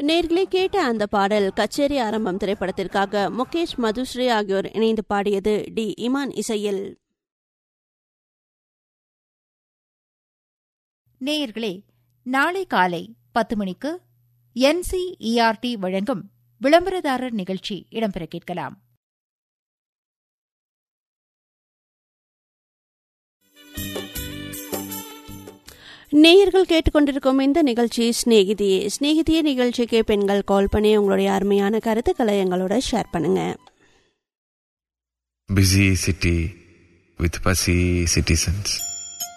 நேர்களே கேட்ட அந்த பாடல் கச்சேரி ஆரம்பம் திரைப்படத்திற்காக முகேஷ் மதுஸ்ரீ ஆகியோர் இணைந்து பாடியது டி இமான் இசையில் நேயர்களே நாளை காலை பத்து மணிக்கு என்சிஇஆர்டி வழங்கும் விளம்பரதாரர் நிகழ்ச்சி இடம்பெற கேட்கலாம் நேயர்கள் கேட்டுக்கொண்டிருக்கும் இந்த நிகழ்ச்சி ஸ்நேகிதியே ஸ்நேகிதியே நிகழ்ச்சிக்கு பெண்கள் கால் பண்ணி உங்களுடைய அருமையான கருத்துக்களை எங்களோட ஷேர் பண்ணுங்க busy city with fussy citizens.